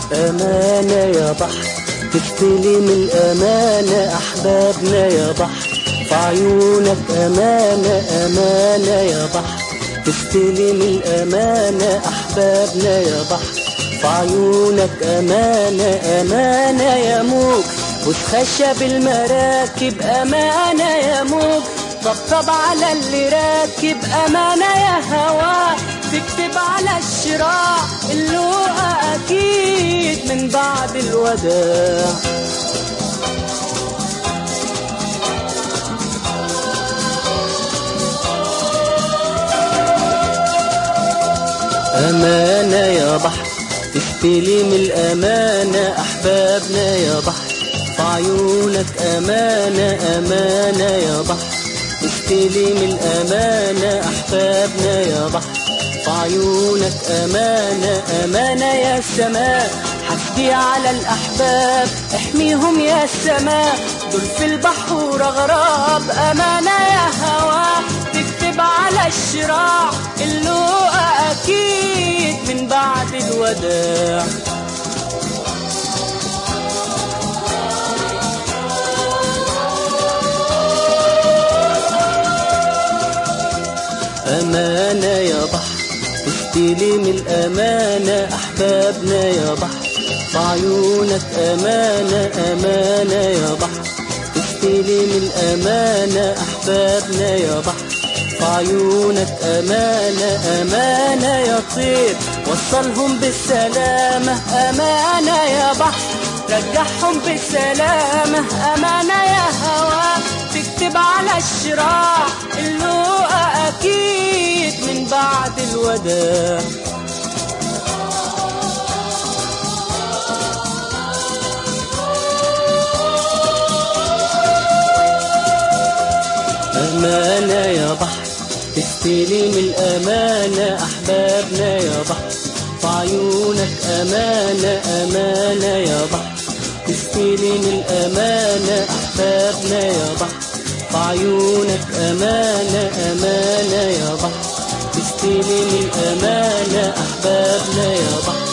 أمانة يا بحر تستلم الأمانة أحبابنا يا بحر في عيونك أمانة أمانة يا بحر تستلم الأمانة أحبابنا يا بحر في عيونك أمانة أمانة يا موج وتخشب المراكب أمانة يا موج طبطب على اللي راكب أمانة يا هوا تكتب على الشراع اللقا أكيد من بعد الوداع أمانة يا بحر تستلم الأمانة أحبابنا يا بحر في عيونك أمانة أمانة يا بحر تستلم الأمانة أحبابنا يا بحر في عيونك أمانة أمانة يا السماء حسبي على الأحباب احميهم يا السماء دول في البحر غراب أمانة يا هوا تكتب على الشراع اللقا أكيد من بعد الوداع أمانة يا بحر تستلم الأمانة أحبابنا يا بحر في عيونك أمانة أمانة يا بحر تستلم الأمانة أحبابنا يا بحر في عيونك أمانة أمانة يا طير وصلهم بالسلامة أمانة يا بحر رجعهم بالسلامة أمانة يا هوا تكتب على الشراع اللقا أكيد من بعد الوداع أمانة يا بحر تستلم الأمانة أحبابنا يا بحر في عيونك أمانة أمانة يا بحر تستلم الأمانة أحبابنا يا بحر في عيونك أمانة أمانة يا بحر تستلم الأمانة أحبابنا يا بحر